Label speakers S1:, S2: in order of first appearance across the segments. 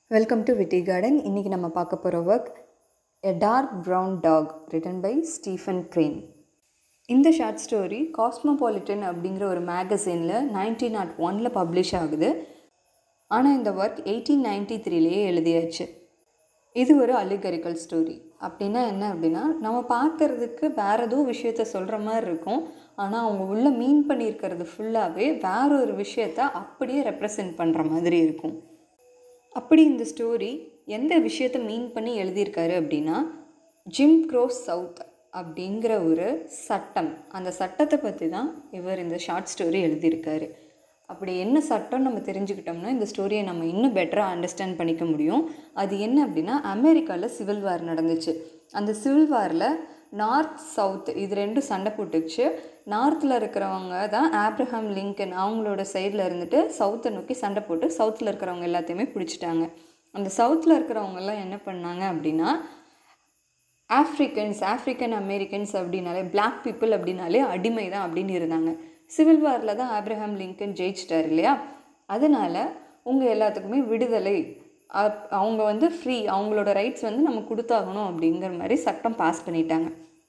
S1: welcome to விட்டி garden இன்றைக்கி நம்ம பார்க்க போகிற work a dark brown dog written by Stephen Crane இந்த ஷார்ட் ஸ்டோரி காஸ்மோபாலிட்டன் அப்படிங்கிற ஒரு மேகசினில் நைன்டீன் நாட் ஒனில் பப்ளிஷ் ஆகுது ஆனால் இந்த ஒர்க் எயிட்டீன் நைன்டி த்ரீலேயே எழுதியாச்சு இது ஒரு அலிகரிக்கல் ஸ்டோரி அப்படின்னா என்ன அப்படின்னா நம்ம பார்க்குறதுக்கு வேறு ஏதோ விஷயத்த சொல்கிற மாதிரி இருக்கும் ஆனால் அவங்க உள்ளே மீன் பண்ணியிருக்கிறது ஃபுல்லாகவே வேற ஒரு விஷயத்த அப்படியே ரெப்ரசன்ட் பண்ணுற மாதிரி இருக்கும் அப்படி இந்த ஸ்டோரி எந்த விஷயத்த மீன் பண்ணி எழுதியிருக்காரு அப்படின்னா ஜிம் க்ரோஸ் சவுத் அப்படிங்கிற ஒரு சட்டம் அந்த சட்டத்தை பற்றி தான் இவர் இந்த ஷார்ட் ஸ்டோரி எழுதியிருக்காரு அப்படி என்ன சட்டம் நம்ம தெரிஞ்சுக்கிட்டோம்னா இந்த ஸ்டோரியை நம்ம இன்னும் பெட்டராக அண்டர்ஸ்டாண்ட் பண்ணிக்க முடியும் அது என்ன அப்படின்னா அமெரிக்காவில் சிவில் வார் நடந்துச்சு அந்த சிவில் வாரில் நார்த் சவுத் இது ரெண்டும் சண்டை போட்டுச்சு நார்த்தில் இருக்கிறவங்க தான் ஆப்ரஹாம் லிங்கன் அவங்களோட சைடில் இருந்துட்டு சவுத்தை நோக்கி சண்டை போட்டு சவுத்தில் இருக்கிறவங்க எல்லாத்தையுமே பிடிச்சிட்டாங்க அந்த சவுத்தில் இருக்கிறவங்கெல்லாம் என்ன பண்ணாங்க அப்படின்னா ஆஃப்ரிக்கன்ஸ் ஆஃப்ரிக்கன் அமெரிக்கன்ஸ் அப்படின்னாலே பிளாக் பீப்புள் அப்படின்னாலே அடிமை தான் அப்படின்னு இருந்தாங்க சிவில் வாரில் தான் ஆப்ரஹாம் லிங்கன் ஜெயிச்சிட்டார் இல்லையா அதனால் உங்கள் எல்லாத்துக்குமே விடுதலை அப்- அவங்க வந்து ஃப்ரீ அவங்களோட ரைட்ஸ் வந்து நம்ம கொடுத்தாகணும் அப்படிங்கிற மாதிரி சட்டம் பாஸ் பண்ணிட்டாங்க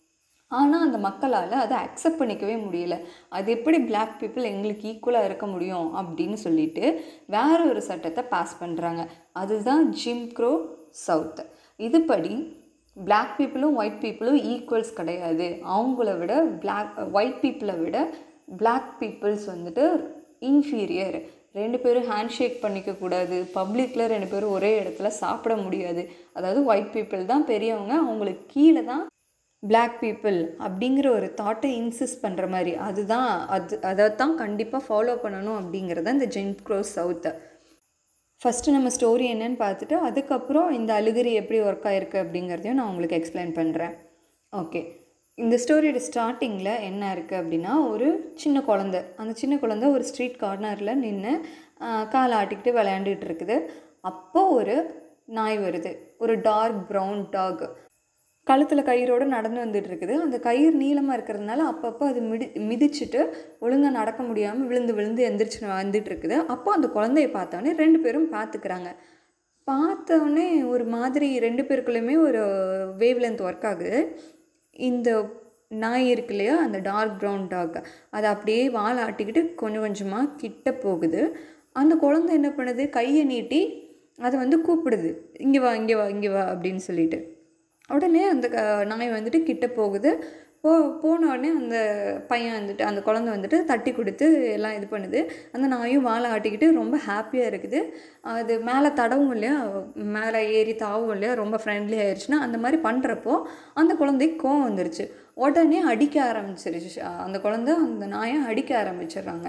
S1: ஆனால் அந்த மக்களால் அதை அக்செப்ட் பண்ணிக்கவே முடியல அது எப்படி பிளாக் பீப்புள் எங்களுக்கு ஈக்குவலாக இருக்க முடியும் அப்படின்னு சொல்லிட்டு வேற ஒரு சட்டத்தை பாஸ் பண்ணுறாங்க அதுதான் ஜிம் க்ரோ சவுத் இதுபடி பிளாக் பீப்புளும் ஒயிட் பீப்புளும் ஈக்குவல்ஸ் கிடையாது அவங்கள விட பிளாக் ஒயிட் பீப்புளை விட பிளாக் பீப்புள்ஸ் வந்துட்டு இன்ஃபீரியர் ரெண்டு பேரும் ஹேண்ட் ஷேக் பண்ணிக்க கூடாது பப்ளிக்கில் ரெண்டு பேரும் ஒரே இடத்துல சாப்பிட முடியாது அதாவது ஒயிட் பீப்புள் தான் பெரியவங்க அவங்களுக்கு கீழே தான் பிளாக் பீப்புள் அப்படிங்கிற ஒரு தாட்டை இன்சிஸ்ட் பண்ணுற மாதிரி அதுதான் அது அதை தான் கண்டிப்பாக ஃபாலோ பண்ணணும் அப்படிங்கிறத இந்த ஜென் க்ரோஸ் சவுத்தை ஃபஸ்ட்டு நம்ம ஸ்டோரி என்னன்னு பார்த்துட்டு அதுக்கப்புறம் இந்த அழுகரி எப்படி ஒர்க் ஆயிருக்கு அப்படிங்கிறதையும் நான் உங்களுக்கு எக்ஸ்பிளைன் பண்ணுறேன் ஓகே இந்த ஸ்டோரியோட ஸ்டார்டிங்கில் என்ன இருக்குது அப்படின்னா ஒரு சின்ன குழந்த அந்த சின்ன குழந்த ஒரு ஸ்ட்ரீட் கார்னரில் நின்று காலை ஆட்டிக்கிட்டு விளையாண்டுட்டு இருக்குது அப்போ ஒரு நாய் வருது ஒரு டார்க் ப்ரௌன் டாக் கழுத்தில் கயிறோடு நடந்து வந்துட்டு இருக்குது அந்த கயிறு நீளமாக இருக்கிறதுனால அப்பப்போ அது மிதி மிதிச்சுட்டு ஒழுங்காக நடக்க முடியாமல் விழுந்து விழுந்து எந்திரிச்சு வந்துட்டு இருக்குது அப்போ அந்த குழந்தைய பார்த்தோன்னே ரெண்டு பேரும் பார்த்துக்கிறாங்க பார்த்தோன்னே ஒரு மாதிரி ரெண்டு பேருக்குள்ளேயுமே ஒரு வேவ் லென்த் ஒர்க் ஆகுது இந்த நாய் இருக்கு இல்லையா அந்த டார்க் ப்ரௌன் டாக் அதை அப்படியே வால் ஆட்டிக்கிட்டு கொஞ்சம் கொஞ்சமாக கிட்ட போகுது அந்த குழந்தை என்ன பண்ணுது கையை நீட்டி அதை வந்து கூப்பிடுது இங்கே வா இங்கே வா இங்கே வா அப்படின்னு சொல்லிட்டு உடனே அந்த க- நாய் வந்துட்டு கிட்ட போகுது போ போன உடனே அந்த பையன் வந்துட்டு அந்த குழந்தை வந்துட்டு தட்டி கொடுத்து எல்லாம் இது பண்ணுது அந்த நாயும் வாழை ஆட்டிக்கிட்டு ரொம்ப ஹாப்பியாக இருக்குது அது மேலே தடவும் இல்லையா மேலே ஏறி தாவும் இல்லையா ரொம்ப ஃப்ரெண்ட்லி ஆயிடுச்சுன்னா அந்த மாதிரி பண்ணுறப்போ அந்த குழந்தைக்கு கோவம் வந்துருச்சு உடனே அடிக்க ஆரம்பிச்சிருச்சு அந்த குழந்தை அந்த நாயை அடிக்க ஆரம்பிச்சிடுறாங்க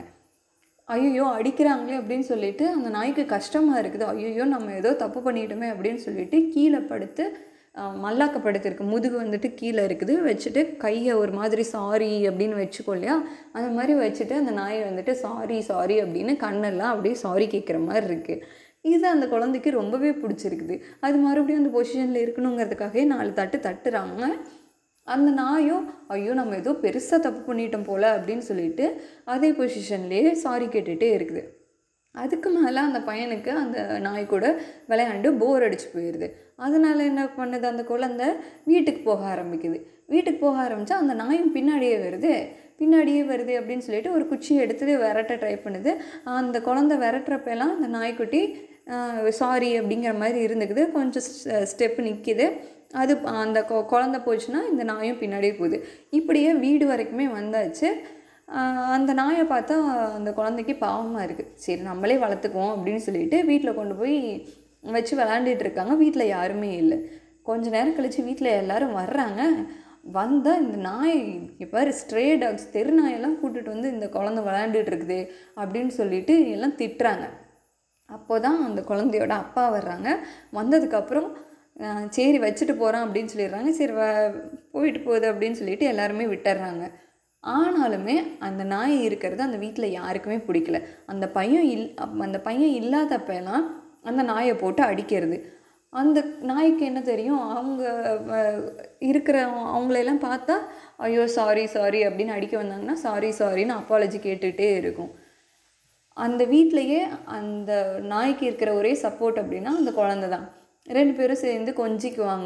S1: ஐயோ அடிக்கிறாங்களே அப்படின்னு சொல்லிட்டு அந்த நாய்க்கு கஷ்டமாக இருக்குது ஐயோ நம்ம ஏதோ தப்பு பண்ணிட்டோமே அப்படின்னு சொல்லிட்டு கீழே படுத்து அஹ், மல்லாக்க படுத்திருக்கு முதுகு வந்துட்டு கீழே இருக்குது வச்சுட்டு கையை ஒரு மாதிரி சாரி அப்படின்னு வச்சுக்கோ இல்லையா அந்த மாதிரி வச்சுட்டு அந்த நாய் வந்துட்டு சாரி சாரி அப்படின்னு கண்ணெல்லாம் அப்படியே சாரி கேட்குற மாதிரி இருக்குது இது அந்த குழந்தைக்கு ரொம்பவே பிடிச்சிருக்குது அது மறுபடியும் அந்த பொசிஷனில் இருக்கணுங்கிறதுக்காகவே நாலு தட்டு தட்டுறாங்க அந்த நாயும் ஐயோ நம்ம ஏதோ பெருசாக தப்பு பண்ணிட்டோம் போல அப்படின்னு சொல்லிட்டு அதே பொசிஷன்லேயே சாரி கேட்டுகிட்டே இருக்குது அதுக்கு மேலே அந்த பையனுக்கு அந்த நாய் கூட விளையாண்டு போர் அடிச்சு போயிடுது அதனால என்ன பண்ணுது அந்த குழந்தை வீட்டுக்கு போக ஆரம்பிக்குது வீட்டுக்கு போக ஆரம்பித்தா அந்த நாயும் பின்னாடியே வருது பின்னாடியே வருது அப்படின்னு சொல்லிட்டு ஒரு குச்சி எடுத்து விரட்ட ட்ரை பண்ணுது அந்த குழந்தை விரட்டுறப்பெல்லாம் அந்த நாய்க்குட்டி சாரி அப்படிங்கிற மாதிரி இருந்துக்குது கொஞ்சம் ஸ்டெப்பு நிற்கிது அது அந்த கொ- குழந்தை போச்சுன்னா இந்த நாயும் பின்னாடியே போகுது இப்படியே வீடு வரைக்குமே வந்தாச்சு ஆஹ் அந்த நாயை பார்த்தா அந்த குழந்தைக்கு பாவமாக இருக்குது சரி நம்மளே வளர்த்துக்குவோம் அப்படின்னு சொல்லிட்டு வீட்டில் கொண்டு போய் வச்சு விளாண்டுட்டு இருக்காங்க வீட்டில் யாருமே இல்லை கொஞ்ச நேரம் கழித்து வீட்டில் எல்லாரும் வர்றாங்க வந்தால் இந்த நாய் இங்க பாரு ஸ்ட்ரே டாக்ஸ் தெரு நாயெல்லாம் கூட்டிகிட்டு வந்து இந்த குழந்தை விளையாண்டுட்டு இருக்குது அப்படின்னு சொல்லிட்டு எல்லாம் திட்டுறாங்க அப்போ தான் அந்த குழந்தையோட அப்பா வர்றாங்க வந்ததுக்கப்புறம் அஹ், சரி வச்சுட்டு போகிறான் அப்படின்னு சொல்லிடுறாங்க சரி வ போயிட்டு போகுது அப்படின்னு சொல்லிட்டு எல்லாருமே விட்டுறாங்க ஆனாலுமே அந்த நாய் இருக்கிறது அந்த வீட்டில் யாருக்குமே பிடிக்கல அந்த பையன் இல் அப்ப அந்த பையன் இல்லாதப்பெல்லாம் அந்த நாயை போட்டு அடிக்கிறது அந்த நாய்க்கு என்ன தெரியும் அவங்க அஹ், இருக்கிற அவங்களெல்லாம் பார்த்தா ஐயோ சாரி சாரி அப்படின்னு அடிக்க வந்தாங்கன்னா சாரி சாரின்னு அப்பாலஜி கேட்டுகிட்டே இருக்கும் அந்த வீட்லேயே அந்த நாய்க்கு இருக்கிற ஒரே சப்போர்ட் அப்படின்னா அந்த குழந்தை தான் ரெண்டு பேரும் சேர்ந்து கொஞ்சிக்குவாங்க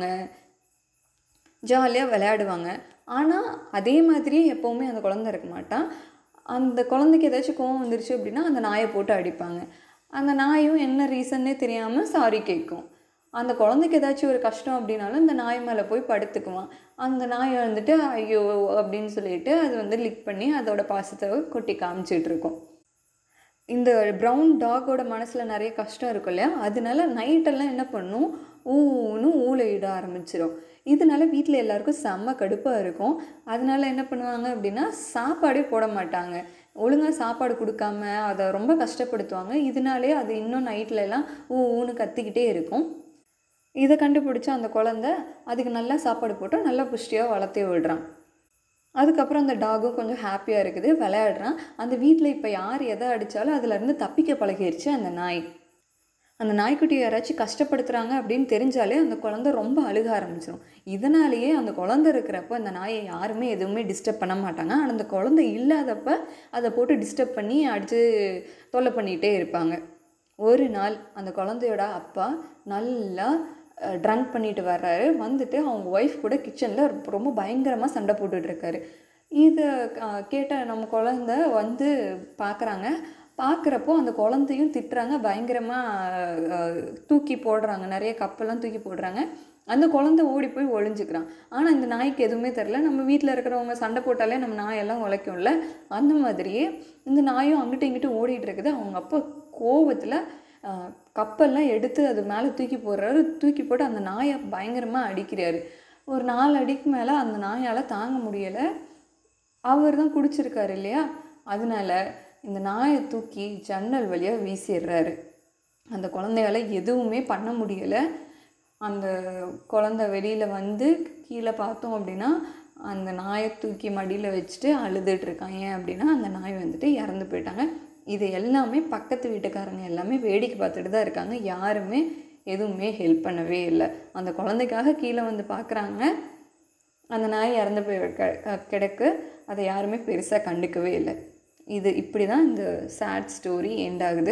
S1: ஜாலியாக விளையாடுவாங்க ஆனால் அதே மாதிரியே எப்போவுமே அந்த குழந்தை இருக்க மாட்டான் அந்த குழந்தைக்கு ஏதாச்சும் கோவம் வந்துருச்சு அப்படின்னா அந்த நாயை போட்டு அடிப்பாங்க அந்த நாயும் என்ன ரீசன்னே தெரியாமல் சாரி கேட்கும் அந்த குழந்தைக்கு ஏதாச்சும் ஒரு கஷ்டம் அப்படின்னாலும் இந்த நாய் மேலே போய் படுத்துக்குவான் அந்த நாய் வந்துட்டு ஐயோ அப்படின்னு சொல்லிட்டு அது வந்து லிக் பண்ணி அதோட பாசத்தை கொட்டி காமிச்சிட்டு இருக்கும் இந்த ப்ரௌன் டாகோட மனசில் நிறைய கஷ்டம் இருக்கும் இல்லையா அதனால நைட்டெல்லாம் என்ன பண்ணும் ஊன்னு ஊழையிட ஆரம்பிச்சிடும் இதனால வீட்டில் எல்லாருக்கும் செம்ம கடுப்பாக இருக்கும் அதனால என்ன பண்ணுவாங்க அப்படின்னா சாப்பாடே போட மாட்டாங்க ஒழுங்காக சாப்பாடு கொடுக்காம அதை ரொம்ப கஷ்டப்படுத்துவாங்க இதனாலே அது இன்னும் நைட்ல எல்லாம் ஊ ஊன்னு கத்திக்கிட்டே இருக்கும் இதை கண்டுபிடிச்ச அந்த குழந்த அதுக்கு நல்லா சாப்பாடு போட்டு நல்லா புஷ்டியாக வளர்த்தே விடுறான் அதுக்கப்புறம் அந்த டாகும் கொஞ்சம் ஹாப்பியாக இருக்குது விளையாடுறான் அந்த வீட்டில் இப்போ யார் எதை அடித்தாலும் அதுலேருந்து தப்பிக்க பழகிருச்சு அந்த நாய் அந்த நாய்க்குட்டி யாராச்சும் கஷ்டப்படுத்துகிறாங்க அப்படின்னு தெரிஞ்சாலே அந்த குழந்தை ரொம்ப அழுக ஆரம்பிச்சிடும் இதனாலேயே அந்த குழந்தை இருக்கிறப்ப அந்த நாயை யாருமே எதுவுமே டிஸ்டர்ப் பண்ண மாட்டாங்க ஆனால் அந்த குழந்தை இல்லாதப்ப அதை போட்டு டிஸ்டர்ப் பண்ணி அடித்து தொல்லை பண்ணிகிட்டே இருப்பாங்க ஒரு நாள் அந்த குழந்தையோட அப்பா நல்லா ட்ரங்க் பண்ணிட்டு வர்றாரு வந்துட்டு அவங்க ஒய்ஃப் கூட கிச்சனில் ரொம்ப பயங்கரமாக சண்டை போட்டுட்டு இருக்காரு இதை கேட்ட நம்ம குழந்த வந்து பார்க்குறாங்க பார்க்குறப்போ அந்த குழந்தையும் திட்டுறாங்க பயங்கரமாக தூக்கி போடுறாங்க நிறைய கப்பெல்லாம் தூக்கி போடுறாங்க அந்த குழந்தை ஓடி போய் ஒளிஞ்சுக்கிறான் ஆனால் இந்த நாய்க்கு எதுவுமே தெரில நம்ம வீட்டில் இருக்கிறவங்க சண்டை போட்டாலே நம்ம நாயெல்லாம் உழைக்கும்ல அந்த மாதிரியே இந்த நாயும் அங்கிட்டு இங்கிட்டு ஓடிட்டு இருக்குது அவங்க அப்பா கோவத்தில் கப்பெல்லாம் எடுத்து அது மேலே தூக்கி போடுறாரு தூக்கி போட்டு அந்த நாயை பயங்கரமாக அடிக்கிறாரு ஒரு நாலு அடிக்கு மேலே அந்த நாயால் தாங்க முடியலை அவர் தான் குடிச்சிருக்காரு இல்லையா அதனால இந்த நாயை தூக்கி ஜன்னல் வழியாக வீசிடுறாரு அந்த குழந்தையால எதுவுமே பண்ண முடியலை அந்த குழந்த வெளியில் வந்து கீழே பார்த்தோம் அப்படின்னா அந்த நாயை தூக்கி மடியில் வச்சுட்டு அழுதுட்டு இருக்கான் ஏன் அப்படின்னா அந்த நாய் வந்துட்டு இறந்து போயிட்டாங்க இது எல்லாமே பக்கத்து வீட்டுக்காரங்க எல்லாமே வேடிக்கை பார்த்துட்டு தான் இருக்காங்க யாருமே எதுவுமே ஹெல்ப் பண்ணவே இல்லை அந்த குழந்தைக்காக கீழே வந்து பார்க்குறாங்க அந்த நாய் இறந்து போய் க- கிடக்கு அதை யாருமே பெருசாக கண்டுக்கவே இல்லை இது இப்படி தான் இந்த சேட் ஸ்டோரி எண்ட் ஆகுது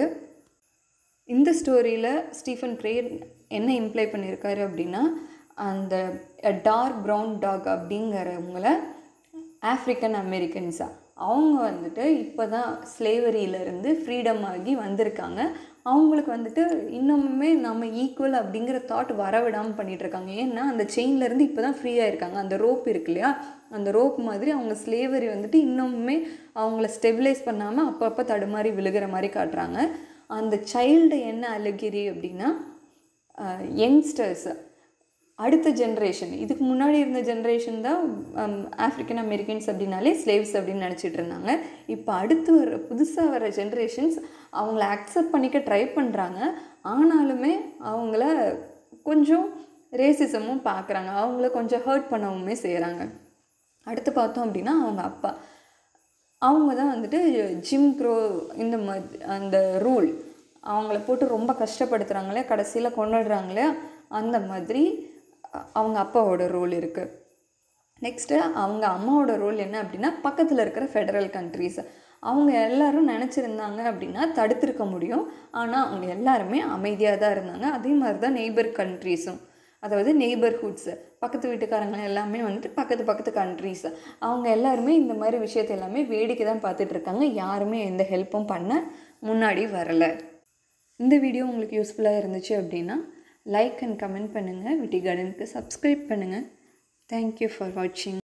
S1: இந்த ஸ்டோரியில் ஸ்டீஃபன் கிரேர் என்ன இம்ப்ளை பண்ணியிருக்காரு அப்படின்னா அந்த டார்க் ப்ரௌன் டாக் அப்படிங்கிறவங்கள ஆஃப்ரிக்கன் அமெரிக்கன்ஸா அவங்க வந்துட்டு இப்போ தான் ஸ்லேவரியிலேருந்து ஃப்ரீடம் ஆகி வந்திருக்காங்க அவங்களுக்கு வந்துட்டு இன்னுமுமே நம்ம ஈக்குவல் அப்படிங்கிற தாட் வரவிடாமல் பண்ணிட்டு இருக்காங்க ஏன்னா அந்த செயின்லேருந்து இப்போ தான் ஃப்ரீயாக இருக்காங்க அந்த ரோப் இருக்கு இல்லையா அந்த ரோப் மாதிரி அவங்க ஸ்லேவரி வந்துட்டு இன்னுமுமே அவங்கள ஸ்டெபிலைஸ் பண்ணாமல் அப்பப்போ தடுமாறி விழுகிற மாதிரி காட்டுறாங்க அந்த சைல்டு என்ன அழுகிரி அப்படின்னா யங்ஸ்டர்ஸ் அடுத்த ஜென்ரேஷன் இதுக்கு முன்னாடி இருந்த ஜென்ரேஷன் தான் ஆஃப்ரிக்கன் அமெரிக்கன்ஸ் அப்படின்னாலே ஸ்லேவ்ஸ் அப்படின்னு நினச்சிட்டு இருந்தாங்க இப்போ அடுத்து வர புதுசாக வர ஜென்ரேஷன்ஸ் அவங்கள அக்செப்ட் பண்ணிக்க ட்ரை பண்ணுறாங்க ஆனாலுமே அவங்கள கொஞ்சம் ரேசிசமும் பார்க்குறாங்க அவங்கள கொஞ்சம் ஹர்ட் பண்ணவுமே செய்கிறாங்க அடுத்து பார்த்தோம் அப்படின்னா அவங்க அப்பா அவங்க தான் வந்துட்டு ஜிம் க்ரோ இந்த மாதிரி அந்த ரூல் அவங்கள போட்டு ரொம்ப கஷ்டப்படுத்துகிறாங்களே கடைசியில் கொண்டுடுறாங்களே அந்த மாதிரி அ- அவங்க அப்பாவோட ரோல் இருக்குது நெக்ஸ்ட்டு அவங்க அம்மாவோட ரோல் என்ன அப்படின்னா பக்கத்தில் இருக்கிற ஃபெடரல் கண்ட்ரீஸ் அவங்க எல்லாரும் நினச்சிருந்தாங்க அப்படின்னா தடுத்திருக்க முடியும் ஆனால் அவங்க எல்லாருமே அமைதியாக தான் இருந்தாங்க அதே மாதிரி தான் நெய்பர் கண்ட்ரீஸும் அதாவது நெய்பர்ஹுட்ஸு பக்கத்து வீட்டுக்காரங்க எல்லாமே வந்துட்டு பக்கத்து பக்கத்து கண்ட்ரீஸ் அவங்க எல்லாருமே இந்த மாதிரி விஷயத்தை எல்லாமே வேடிக்கை தான் பார்த்துட்டு இருக்காங்க யாருமே எந்த ஹெல்ப்பும் பண்ண முன்னாடி வரலை இந்த வீடியோ உங்களுக்கு யூஸ்ஃபுல்லாக இருந்துச்சு அப்படின்னா லைக் அண்ட் கமெண்ட் பண்ணுங்கள் விட்டி கார்டனுக்கு சப்ஸ்கிரைப் பண்ணுங்கள் தேங்க்யூ ஃபார் வாட்சிங்